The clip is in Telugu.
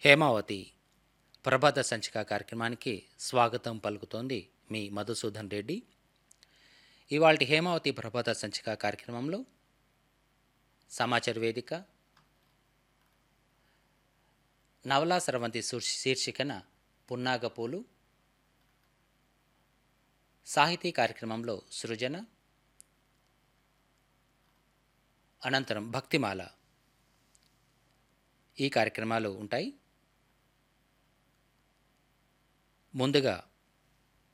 హేమావతి ప్రభాత సంచిక కార్యక్రమానికి స్వాగతం పలుకుతోంది మీ మధుసూదన్ రెడ్డి ఇవాళ హేమావతి ప్రభాత సంచిక కార్యక్రమంలో సమాచార వేదిక నవలా స్రవంతి శీర్ష- శీర్షికన పున్నాగపూలు సాహితీ కార్యక్రమంలో సృజన అనంతరం భక్తిమాల ఈ కార్యక్రమాలు ఉంటాయి ముందుగా